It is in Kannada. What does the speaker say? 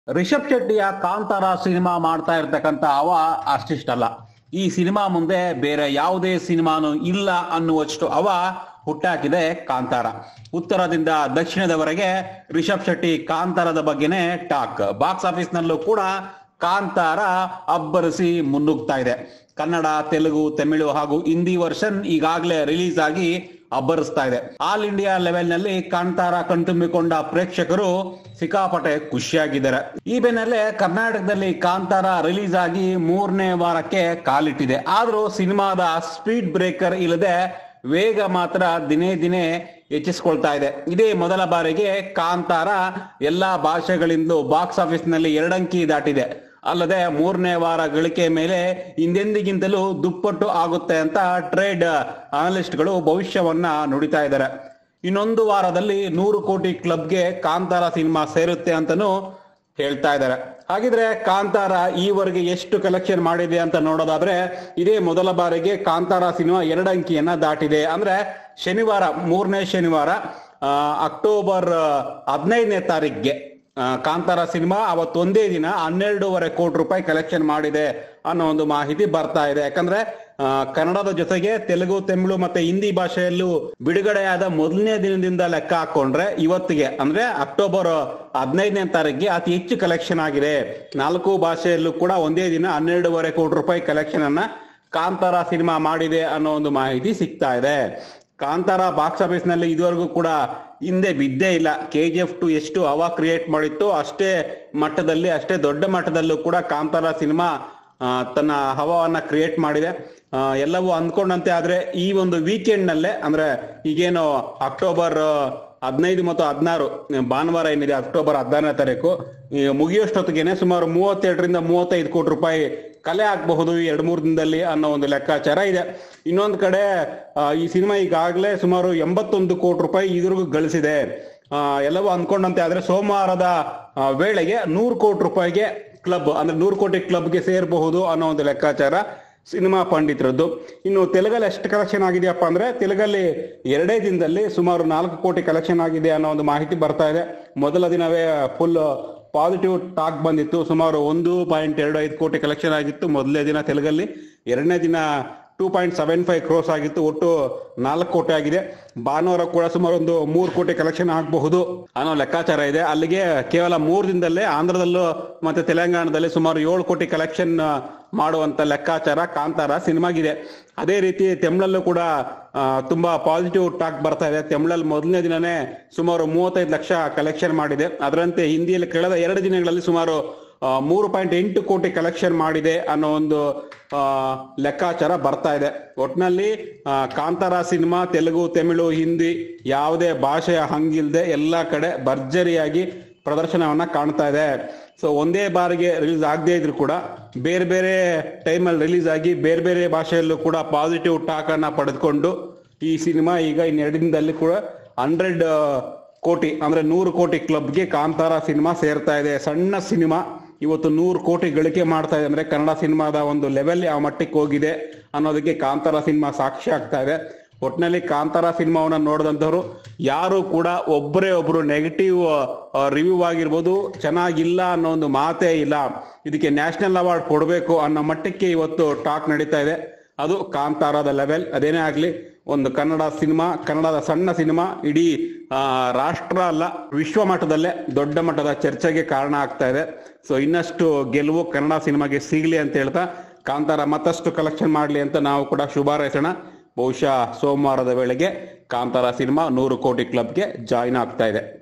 ರಿಷಬ್ ಶೆಟ್ಟಿಯ ಕಾಂತಾರ ಸಿನಿಮಾ ಮಾಡ್ತಾ ಇರ್ತಕ್ಕಂಥ ಅವ ಅಷ್ಟಿಷ್ಟಲ್ಲ ಈ ಸಿನಿಮಾ ಮುಂದೆ ಬೇರೆ ಯಾವುದೇ ಸಿನಿಮಾನು ಇಲ್ಲ ಅನ್ನುವಷ್ಟು ಅವ ಹುಟ್ಟಾಕಿದೆ ಕಾಂತಾರ ಉತ್ತರದಿಂದ ದಕ್ಷಿಣದವರೆಗೆ ರಿಷಬ್ ಶೆಟ್ಟಿ ಕಾಂತಾರದ ಬಗ್ಗೆನೇ ಟಾಕ್ ಬಾಕ್ಸ್ ಆಫೀಸ್ ನಲ್ಲೂ ಕೂಡ ಕಾಂತಾರ ಅಬ್ಬರಿಸಿ ಮುನ್ನುಗ್ತಾ ಇದೆ ಕನ್ನಡ ತೆಲುಗು ತಮಿಳು ಹಾಗೂ ಹಿಂದಿ ವರ್ಷನ್ ಈಗಾಗಲೇ ರಿಲೀಸ್ ಆಗಿ ಅಬ್ಬರಿಸ್ತಾ ಇದೆ ಆಲ್ ಇಂಡಿಯಾ ಲೆವೆಲ್ ನಲ್ಲಿ ಕಾಂತಾರ ಕಣ್ತುಂಬಿಕೊಂಡ ಪ್ರೇಕ್ಷಕರು ಸಿಕ್ಕಾಪಟ್ಟೆ ಖುಷಿಯಾಗಿದ್ದಾರೆ ಈ ಬೆನ್ನಲ್ಲೇ ಕರ್ನಾಟಕದಲ್ಲಿ ಕಾಂತಾರ ರಿಲೀಸ್ ಆಗಿ ಮೂರನೇ ವಾರಕ್ಕೆ ಕಾಲಿಟ್ಟಿದೆ ಆದ್ರೂ ಸಿನಿಮಾದ ಸ್ಪೀಡ್ ಬ್ರೇಕರ್ ಇಲ್ಲದೆ ವೇಗ ಮಾತ್ರ ದಿನೇ ದಿನೇ ಹೆಚ್ಚಿಸ್ಕೊಳ್ತಾ ಇದೆ ಇದೇ ಮೊದಲ ಬಾರಿಗೆ ಕಾಂತಾರ ಎಲ್ಲಾ ಭಾಷೆಗಳಿಂದಲೂ ಬಾಕ್ಸ್ ಆಫೀಸ್ ನಲ್ಲಿ ಎರಡಂಕಿ ದಾಟಿದೆ ಅಲ್ಲದೆ ಮೂರನೇ ವಾರ ಗಳಿಕೆ ಮೇಲೆ ಹಿಂದೆಂದಿಗಿಂತಲೂ ದುಪ್ಪಟ್ಟು ಆಗುತ್ತೆ ಅಂತ ಟ್ರೇಡ್ ಅನಲಿಸ್ಟ್ಗಳು ಭವಿಷ್ಯವನ್ನ ನುಡಿತಾ ಇದ್ದಾರೆ ಇನ್ನೊಂದು ವಾರದಲ್ಲಿ ನೂರು ಕೋಟಿ ಕ್ಲಬ್ಗೆ ಕಾಂತಾರ ಸಿನಿಮಾ ಸೇರುತ್ತೆ ಅಂತನೂ ಹೇಳ್ತಾ ಇದ್ದಾರೆ ಹಾಗಿದ್ರೆ ಕಾಂತಾರ ಈವರೆಗೆ ಎಷ್ಟು ಕಲೆಕ್ಷನ್ ಮಾಡಿದೆ ಅಂತ ನೋಡೋದಾದ್ರೆ ಇದೇ ಮೊದಲ ಬಾರಿಗೆ ಕಾಂತಾರ ಸಿನಿಮಾ ಎರಡು ಅಂಕಿಯನ್ನ ದಾಟಿದೆ ಅಂದ್ರೆ ಶನಿವಾರ ಮೂರನೇ ಶನಿವಾರ ಆ, ಅಕ್ಟೋಬರ್ ಹದಿನೈದನೇ ತಾರೀಕಿಗೆ ಆ, ಕಾಂತಾರ ಸಿನಿಮಾ ಅವತ್ತೊಂದೇ ದಿನ ಹನ್ನೆರಡೂವರೆ ಕೋಟಿ ರೂಪಾಯಿ ಕಲೆಕ್ಷನ್ ಮಾಡಿದೆ ಅನ್ನೋ ಒಂದು ಮಾಹಿತಿ ಬರ್ತಾ ಇದೆ ಯಾಕಂದ್ರೆ ಆ, ಕನ್ನಡದ ಜೊತೆಗೆ ತೆಲುಗು ತಮಿಳು ಮತ್ತೆ ಹಿಂದಿ ಭಾಷೆಯಲ್ಲೂ ಬಿಡುಗಡೆಯಾದ ಮೊದಲನೇ ದಿನದಿಂದ ಲೆಕ್ಕ ಹಾಕೊಂಡ್ರೆ ಇವತ್ತಿಗೆ ಅಂದ್ರೆ ಅಕ್ಟೋಬರ್ ಹದಿನೈದನೇ ತಾರೀಕಿಗೆ ಅತಿ ಹೆಚ್ಚು ಕಲೆಕ್ಷನ್ ಆಗಿದೆ ನಾಲ್ಕು ಭಾಷೆಯಲ್ಲೂ ಕೂಡ ಒಂದೇ ದಿನ ಹನ್ನೆರಡೂವರೆ ಕೋಟಿ ರೂಪಾಯಿ ಕಲೆಕ್ಷನ್ ಅನ್ನ ಕಾಂತಾರ ಸಿನಿಮಾ ಮಾಡಿದೆ ಅನ್ನೋ ಒಂದು ಮಾಹಿತಿ ಸಿಗ್ತಾ ಇದೆ ಕಾಂತಾರ ಬಾಕ್ಸ್ ಆಫೀಸ್ ನಲ್ಲಿ ಇದುವರೆಗೂ ಕೂಡ ಹಿಂದೆ ಬಿದ್ದೇ ಇಲ್ಲ ಕೆ ಜಿ ಎಫ್ ಟು ಎಷ್ಟು ಹವಾ ಕ್ರಿಯೇಟ್ ಮಾಡಿತ್ತು ಅಷ್ಟೇ ಮಟ್ಟದಲ್ಲಿ ಅಷ್ಟೇ ದೊಡ್ಡ ಮಟ್ಟದಲ್ಲೂ ಕೂಡ ಕಾಂತಾರ ಸಿನಿಮಾ ಆ, ತನ್ನ ಹವಾವನ್ನ ಕ್ರಿಯೇಟ್ ಮಾಡಿದೆ ಆ, ಎಲ್ಲವೂ ಅಂದ್ಕೊಂಡಂತೆ ಆದ್ರೆ ಈ ಒಂದು ವೀಕೆಂಡ್ ನಲ್ಲೇ ಅಂದ್ರೆ ಈಗೇನು ಅಕ್ಟೋಬರ್ ಹದಿನೈದು ಮತ್ತು ಹದಿನಾರು ಭಾನುವಾರ ಏನಿದೆ ಅಕ್ಟೋಬರ್ ಹದಿನಾರನೇ ತಾರೀಕು ಈ ಮುಗಿಯೋಷ್ಟೊತ್ತಿಗೆನೆ ಸುಮಾರು ಮೂವತ್ತೆರಡರಿಂದ ಮೂವತ್ತೈದು ಕೋಟಿ ರೂಪಾಯಿ ಕಲೆ ಆಗಬಹುದು ಈ ಎರಡು ಮೂರು ದಿನದಲ್ಲಿ ಅನ್ನೋ ಒಂದು ಲೆಕ್ಕಾಚಾರ ಇದೆ ಇನ್ನೊಂದು ಕಡೆ ಆ, ಈ ಸಿನಿಮಾ ಈಗಾಗಲೇ ಸುಮಾರು ಎಂಬತ್ತೊಂದು ಕೋಟಿ ರೂಪಾಯಿ ಇದುವರೆಗೂ ಗಳಿಸಿದೆ ಆ, ಎಲ್ಲವೂ ಅಂದ್ಕೊಂಡಂತೆ ಆದ್ರೆ ಸೋಮವಾರದ ಆ, ವೇಳೆಗೆ ನೂರು ಕೋಟಿ ರೂಪಾಯಿಗೆ ಕ್ಲಬ್ ಅಂದ್ರೆ ನೂರು ಕೋಟಿ ಕ್ಲಬ್ಗೆ ಸೇರಬಹುದು ಅನ್ನೋ ಒಂದು ಲೆಕ್ಕಾಚಾರ ಸಿನಿಮಾ ಪಂಡಿತರದ್ದು ಇನ್ನು ತೆಲುಗಲ್ಲಿ ಎಷ್ಟು ಕಲೆಕ್ಷನ್ ಆಗಿದೆಯಪ್ಪ ಅಂದ್ರೆ ತೆಲುಗಲ್ಲಿ ಎರಡೇ ದಿನದಲ್ಲಿ ಸುಮಾರು ನಾಲ್ಕು ಕೋಟಿ ಕಲೆಕ್ಷನ್ ಆಗಿದೆ ಅನ್ನೋ ಒಂದು ಮಾಹಿತಿ ಬರ್ತಾ ಇದೆ ಮೊದಲ ದಿನವೇ ಫುಲ್ ಪಾಸಿಟಿವ್ ಟಾಕ್ ಬಂದಿತ್ತು ಸುಮಾರು ಒಂದು ಪಾಯಿಂಟ್ ಎರಡು ಐದು ಕೋಟಿ ಕಲೆಕ್ಷನ್ ಆಗಿತ್ತು ಮೊದಲನೇ ದಿನ ತೆಲುಗಲ್ಲಿ ಎರಡನೇ ದಿನ two point seven five crores ಆಗಿತ್ತು ಒಟ್ಟು ನಾಲ್ಕು ಕೋಟಿ ಆಗಿದೆ ಭಾನುವಾರ ಕೂಡ ಸುಮಾರು ಒಂದು ಮೂರು ಕೋಟಿ ಕಲೆಕ್ಷನ್ ಆಗಬಹುದು ಅನ್ನೋ ಲೆಕ್ಕಾಚಾರ ಇದೆ ಅಲ್ಲಿಗೆ ಕೇವಲ ಮೂರು ದಿನದಲ್ಲೇ ಆಂಧ್ರದಲ್ಲೂ ಮತ್ತೆ ತೆಲಂಗಾಣದಲ್ಲಿ ಸುಮಾರು ಏಳು ಕೋಟಿ ಕಲೆಕ್ಷನ್ ಮಾಡುವಂತ ಲೆಕ್ಕಾಚಾರ ಕಾಂತಾರ ಸಿನಿಮಾಗಿದೆ ಅದೇ ರೀತಿ ತಮಿಳಲ್ಲೂ ಕೂಡ ಆ, ತುಂಬಾ ಪಾಸಿಟಿವ್ ಟಾಕ್ ಬರ್ತಾ ಇದೆ ತಮಿಳಲ್ಲಿ ಮೊದಲನೇ ದಿನನೇ ಸುಮಾರು ಮೂವತ್ತೈದು ಲಕ್ಷ ಕಲೆಕ್ಷನ್ ಮಾಡಿದೆ ಅದರಂತೆ ಹಿಂದಿಯಲ್ಲಿ ಕಳೆದ ಎರಡು ದಿನಗಳಲ್ಲಿ ಸುಮಾರು ಆ, ಮೂರು ಪಾಯಿಂಟ್ ಎಂಟು ಕೋಟಿ ಕಲೆಕ್ಷನ್ ಮಾಡಿದೆ ಅನ್ನೋ ಒಂದು ಆ, ಲೆಕ್ಕಾಚಾರ ಬರ್ತಾ ಇದೆ ಒಟ್ನಲ್ಲಿ ಆ, ಕಾಂತಾರ ಸಿನಿಮಾ ತೆಲುಗು ತಮಿಳು ಹಿಂದಿ ಯಾವುದೇ ಭಾಷೆಯ ಹಂಗಿಲ್ದೆ ಎಲ್ಲ ಕಡೆ ಭರ್ಜರಿಯಾಗಿ ಪ್ರದರ್ಶನವನ್ನ ಕಾಣ್ತಾ ಇದೆ ಸೊ ಒಂದೇ ಬಾರಿಗೆ ರಿಲೀಸ್ ಆಗದೇ ಇದ್ರು ಕೂಡ ಬೇರೆ ಬೇರೆ ಟೈಮಲ್ಲಿ ರಿಲೀಸ್ ಆಗಿ ಬೇರೆ ಬೇರೆ ಭಾಷೆಯಲ್ಲೂ ಕೂಡ ಪಾಸಿಟಿವ್ ಟಾಕ್ ಅನ್ನ ಪಡೆದುಕೊಂಡು ಈ ಸಿನಿಮಾ ಈಗ ಇನ್ನೆರಡು ದಿನದಲ್ಲಿ ಕೂಡ ಹಂಡ್ರೆಡ್ ಕೋಟಿ ಅಂದ್ರೆ ನೂರು ಕೋಟಿ ಕ್ಲಬ್ಗೆ ಕಾಂತಾರ ಸಿನಿಮಾ ಸೇರ್ತಾ ಇದೆ ಸಣ್ಣ ಸಿನಿಮಾ ಇವತ್ತು ನೂರು ಕೋಟಿ ಗಳಿಕೆ ಮಾಡ್ತಾ ಇದೆ ಅಂದ್ರೆ ಕನ್ನಡ ಸಿನಿಮಾದ ಒಂದು ಲೆವೆಲ್ ಯಾವ ಮಟ್ಟಕ್ಕೆ ಹೋಗಿದೆ ಅನ್ನೋದಕ್ಕೆ ಕಾಂತಾರ ಸಿನಿಮಾ ಸಾಕ್ಷಿ ಆಗ್ತಾ ಇದೆ ಒಟ್ಟಿನಲ್ಲಿ ಕಾಂತಾರ ಸಿನಿಮಾವನ್ನ ನೋಡಿದಂಥವ್ರು ಯಾರು ಕೂಡ ಒಬ್ಬರೇ ಒಬ್ರು ನೆಗೆಟಿವ್ ರಿವ್ಯೂ ಆಗಿರ್ಬೋದು ಚೆನ್ನಾಗಿಲ್ಲ ಅನ್ನೋ ಒಂದು ಮಾತೇ ಇಲ್ಲ ಇದಕ್ಕೆ ನ್ಯಾಷನಲ್ ಅವಾರ್ಡ್ ಕೊಡಬೇಕು ಅನ್ನೋ ಮಟ್ಟಕ್ಕೆ ಇವತ್ತು ಟಾಕ್ ನಡೀತಾ ಇದೆ ಅದು ಕಾಂತಾರದ ಲೆವೆಲ್ ಅದೇನೇ ಆಗ್ಲಿ ಒಂದು ಕನ್ನಡ ಸಿನಿಮಾ ಕನ್ನಡದ ಸಣ್ಣ ಸಿನಿಮಾ ಇಡೀ ಆ, ರಾಷ್ಟ್ರ ಅಲ್ಲ ವಿಶ್ವ ಮಟ್ಟದಲ್ಲೇ ದೊಡ್ಡ ಮಟ್ಟದ ಚರ್ಚೆಗೆ ಕಾರಣ ಆಗ್ತಾ ಇದೆ ಸೊ ಇನ್ನಷ್ಟು ಗೆಲುವು ಕನ್ನಡ ಸಿನಿಮಾಗೆ ಸಿಗ್ಲಿ ಅಂತ ಹೇಳ್ತಾ ಕಾಂತಾರ ಮತ್ತಷ್ಟು ಕಲೆಕ್ಷನ್ ಮಾಡ್ಲಿ ಅಂತ ನಾವು ಕೂಡ ಶುಭಾರೈಸೋಣ ಬಹುಶಃ ಸೋಮವಾರದ ವೇಳೆಗೆ ಕಾಂತಾರ ಸಿನಿಮಾ ನೂರು ಕೋಟಿ ಕ್ಲಬ್ಗೆ ಜಾಯಿನ್ ಆಗ್ತಾ ಇದೆ